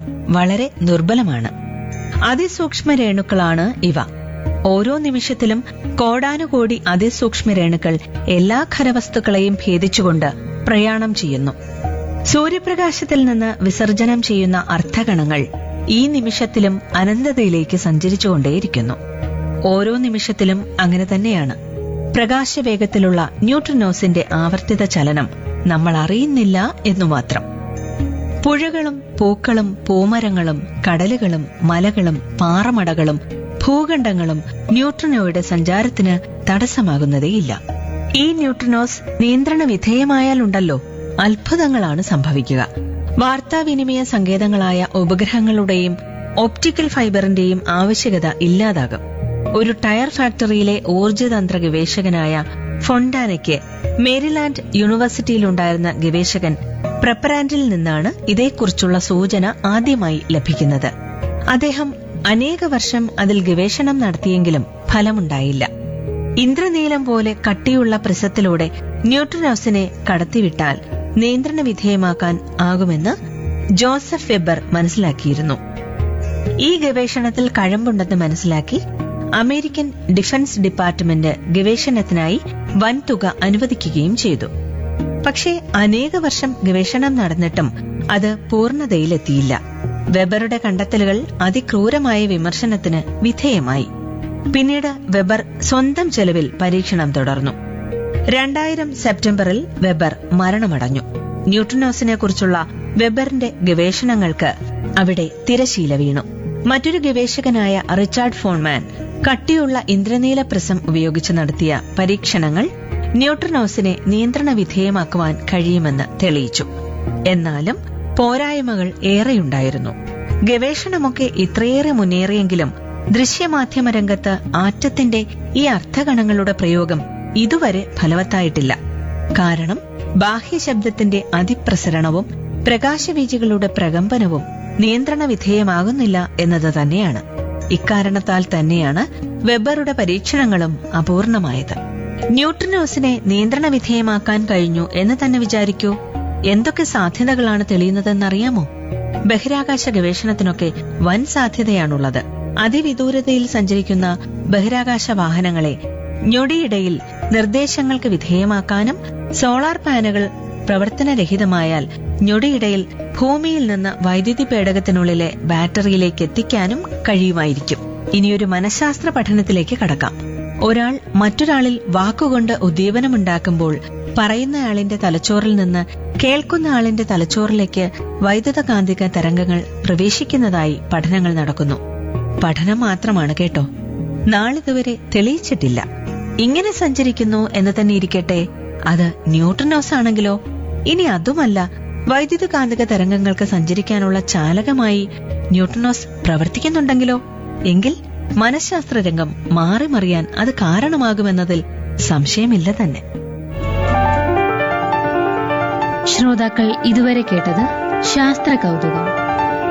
വളരെ ദുർബലമാണ് അതിസൂക്ഷ്മ രേണുക്കളാണ് ഇവ ഓരോ നിമിഷത്തിലും കോടാനുകോടി അതിസൂക്ഷ്മ രേണുക്കൾ എല്ലാ ഖരവസ്തുക്കളെയും ഭേദിച്ചുകൊണ്ട് പ്രയാണം ചെയ്യുന്നു സൂര്യപ്രകാശത്തിൽ നിന്ന് വിസർജനം ചെയ്യുന്ന അർത്ഥകണങ്ങൾ ഈ നിമിഷത്തിലും അനന്തതയിലേക്ക് സഞ്ചരിച്ചുകൊണ്ടേയിരിക്കുന്നു ഓരോ നിമിഷത്തിലും അങ്ങനെ തന്നെയാണ് പ്രകാശവേഗത്തിലുള്ള ന്യൂട്രിനോസിന്റെ ആവർത്തിത ചലനം നമ്മൾ അറിയുന്നില്ല എന്നു മാത്രം പുഴകളും പൂക്കളും പൂമരങ്ങളും കടലുകളും മലകളും പാറമടകളും ഭൂഖണ്ഡങ്ങളും ന്യൂട്രിനോയുടെ സഞ്ചാരത്തിന് തടസ്സമാകുന്നതേയില്ല ഈ ന്യൂട്രിനോസ് നിയന്ത്രണ വിധേയമായാലുണ്ടല്ലോ അത്ഭുതങ്ങളാണ് സംഭവിക്കുക വാർത്താവിനിമയ സങ്കേതങ്ങളായ ഉപഗ്രഹങ്ങളുടെയും ഒപ്റ്റിക്കൽ ഫൈബറിന്റെയും ആവശ്യകത ഇല്ലാതാകും ഒരു ടയർ ഫാക്ടറിയിലെ ഊർജ്ജതന്ത്ര ഗവേഷകനായ ഫൊണ്ടാനയ്ക്ക് മേരിലാൻഡ് യൂണിവേഴ്സിറ്റിയിലുണ്ടായിരുന്ന ഗവേഷകൻ പ്രപ്പറാൻഡിൽ നിന്നാണ് ഇതേക്കുറിച്ചുള്ള സൂചന ആദ്യമായി ലഭിക്കുന്നത് അദ്ദേഹം അനേക വർഷം അതിൽ ഗവേഷണം നടത്തിയെങ്കിലും ഫലമുണ്ടായില്ല ഇന്ദ്രനീലം പോലെ കട്ടിയുള്ള പ്രസത്തിലൂടെ ന്യൂട്രിനോസിനെ കടത്തിവിട്ടാൽ നിയന്ത്രണ വിധേയമാക്കാൻ ആകുമെന്ന് ജോസഫ് വെബർ മനസ്സിലാക്കിയിരുന്നു ഈ ഗവേഷണത്തിൽ കഴമ്പുണ്ടെന്ന് മനസ്സിലാക്കി അമേരിക്കൻ ഡിഫൻസ് ഡിപ്പാർട്ട്മെന്റ് ഗവേഷണത്തിനായി വൻതുക അനുവദിക്കുകയും ചെയ്തു പക്ഷേ അനേക വർഷം ഗവേഷണം നടന്നിട്ടും അത് പൂർണ്ണതയിലെത്തിയില്ല വെബറുടെ കണ്ടെത്തലുകൾ അതിക്രൂരമായ വിമർശനത്തിന് വിധേയമായി പിന്നീട് വെബർ സ്വന്തം ചെലവിൽ പരീക്ഷണം തുടർന്നു രണ്ടായിരം സെപ്റ്റംബറിൽ വെബർ മരണമടഞ്ഞു ന്യൂട്രിനോസിനെ കുറിച്ചുള്ള വെബറിന്റെ ഗവേഷണങ്ങൾക്ക് അവിടെ തിരശീല വീണു മറ്റൊരു ഗവേഷകനായ റിച്ചാർഡ് ഫോൺമാൻ കട്ടിയുള്ള ഇന്ദ്രനീല പ്രസം ഉപയോഗിച്ച് നടത്തിയ പരീക്ഷണങ്ങൾ ന്യൂട്രിനോസിനെ നിയന്ത്രണ വിധേയമാക്കുവാൻ കഴിയുമെന്ന് തെളിയിച്ചു എന്നാലും പോരായ്മകൾ ഏറെയുണ്ടായിരുന്നു ഗവേഷണമൊക്കെ ഇത്രയേറെ മുന്നേറിയെങ്കിലും ദൃശ്യമാധ്യമ രംഗത്ത് ആറ്റത്തിന്റെ ഈ അർത്ഥഗണങ്ങളുടെ പ്രയോഗം ഇതുവരെ ഫലവത്തായിട്ടില്ല കാരണം ബാഹ്യശബ്ദത്തിന്റെ അതിപ്രസരണവും പ്രകാശവീചികളുടെ പ്രകമ്പനവും നിയന്ത്രണ വിധേയമാകുന്നില്ല എന്നത് തന്നെയാണ് ഇക്കാരണത്താൽ തന്നെയാണ് വെബറുടെ പരീക്ഷണങ്ങളും അപൂർണമായത് ന്യൂട്രിനോസിനെ നിയന്ത്രണ വിധേയമാക്കാൻ കഴിഞ്ഞു എന്ന് തന്നെ വിചാരിക്കൂ എന്തൊക്കെ സാധ്യതകളാണ് തെളിയുന്നതെന്നറിയാമോ ബഹിരാകാശ ഗവേഷണത്തിനൊക്കെ വൻ സാധ്യതയാണുള്ളത് അതിവിദൂരതയിൽ സഞ്ചരിക്കുന്ന ബഹിരാകാശ വാഹനങ്ങളെ ഞൊടിയിടയിൽ നിർദ്ദേശങ്ങൾക്ക് വിധേയമാക്കാനും സോളാർ പാനലുകൾ പ്രവർത്തനരഹിതമായാൽ ഞൊടിയിടയിൽ ഭൂമിയിൽ നിന്ന് വൈദ്യുതി പേടകത്തിനുള്ളിലെ ബാറ്ററിയിലേക്ക് എത്തിക്കാനും കഴിയുമായിരിക്കും ഇനിയൊരു മനഃശാസ്ത്ര പഠനത്തിലേക്ക് കടക്കാം ഒരാൾ മറ്റൊരാളിൽ വാക്കുകൊണ്ട് ഉദ്ദീപനമുണ്ടാക്കുമ്പോൾ പറയുന്നയാളിന്റെ തലച്ചോറിൽ നിന്ന് കേൾക്കുന്ന ആളിന്റെ തലച്ചോറിലേക്ക് വൈദ്യുതകാന്തിക തരംഗങ്ങൾ പ്രവേശിക്കുന്നതായി പഠനങ്ങൾ നടക്കുന്നു പഠനം മാത്രമാണ് കേട്ടോ നാളിതുവരെ തെളിയിച്ചിട്ടില്ല ഇങ്ങനെ സഞ്ചരിക്കുന്നു എന്ന് തന്നെ ഇരിക്കട്ടെ അത് ന്യൂട്രിനോസ് ആണെങ്കിലോ ഇനി അതുമല്ല വൈദ്യുതകാന്തിക തരംഗങ്ങൾക്ക് സഞ്ചരിക്കാനുള്ള ചാലകമായി ന്യൂട്രിനോസ് പ്രവർത്തിക്കുന്നുണ്ടെങ്കിലോ എങ്കിൽ മനഃശാസ്ത്ര രംഗം മാറിമറിയാൻ അത് കാരണമാകുമെന്നതിൽ സംശയമില്ല തന്നെ ശ്രോതാക്കൾ ഇതുവരെ കേട്ടത് ശാസ്ത്ര കൗതുകം